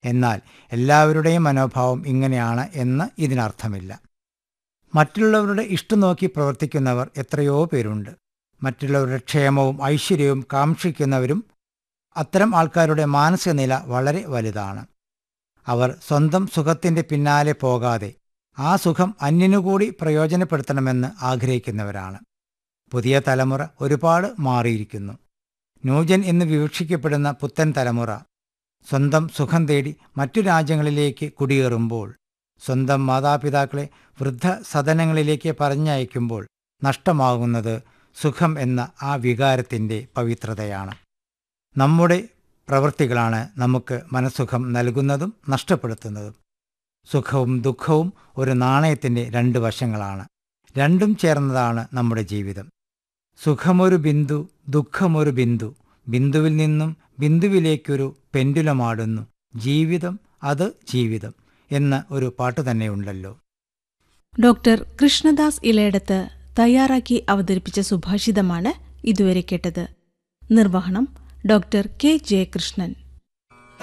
എന്നാൽ എല്ലാവരുടെയും മനോഭാവം ഇങ്ങനെയാണ് എന്ന് ഇതിനർത്ഥമില്ല മറ്റുള്ളവരുടെ ഇഷ്ടം നോക്കി പ്രവർത്തിക്കുന്നവർ എത്രയോ പേരുണ്ട് മറ്റുള്ളവരുടെ ക്ഷേമവും ഐശ്വര്യവും കാക്ഷിക്കുന്നവരും അത്തരം ആൾക്കാരുടെ മാനസിക നില വളരെ വലുതാണ് അവർ സ്വന്തം സുഖത്തിൻ്റെ പിന്നാലെ പോകാതെ ആ സുഖം അന്യനുകൂടി പ്രയോജനപ്പെടുത്തണമെന്ന് ആഗ്രഹിക്കുന്നവരാണ് പുതിയ തലമുറ ഒരുപാട് മാറിയിരിക്കുന്നു ന്യൂജൻ എന്ന് വിവക്ഷിക്കപ്പെടുന്ന പുത്തൻ തലമുറ സ്വന്തം സുഖം തേടി മറ്റു രാജ്യങ്ങളിലേക്ക് കുടിയേറുമ്പോൾ സ്വന്തം മാതാപിതാക്കളെ വൃദ്ധ സദനങ്ങളിലേക്ക് പറഞ്ഞയക്കുമ്പോൾ നഷ്ടമാകുന്നത് സുഖം എന്ന ആ വികാരത്തിൻ്റെ പവിത്രതയാണ് നമ്മുടെ പ്രവൃത്തികളാണ് നമുക്ക് മനസ്സുഖം നൽകുന്നതും നഷ്ടപ്പെടുത്തുന്നതും സുഖവും ദുഃഖവും ഒരു നാണയത്തിൻ്റെ രണ്ട് വശങ്ങളാണ് രണ്ടും ചേർന്നതാണ് നമ്മുടെ ജീവിതം സുഖമൊരു ബിന്ദു ദുഃഖമൊരു ബിന്ദു ബിന്ദുവിൽ നിന്നും ബിന്ദുവിലേക്കൊരു പെൻഡുലമാടുന്നു ജീവിതം അത് ജീവിതം എന്ന ഒരു പാട്ട് തന്നെയുണ്ടല്ലോ ഡോക്ടർ കൃഷ്ണദാസ് ഇലയിടത്ത് തയ്യാറാക്കി അവതരിപ്പിച്ച സുഭാഷിതമാണ് ഇതുവരെ കേട്ടത് നിർവഹണം ഡോക്ടർ കെ ജയകൃഷ്ണൻ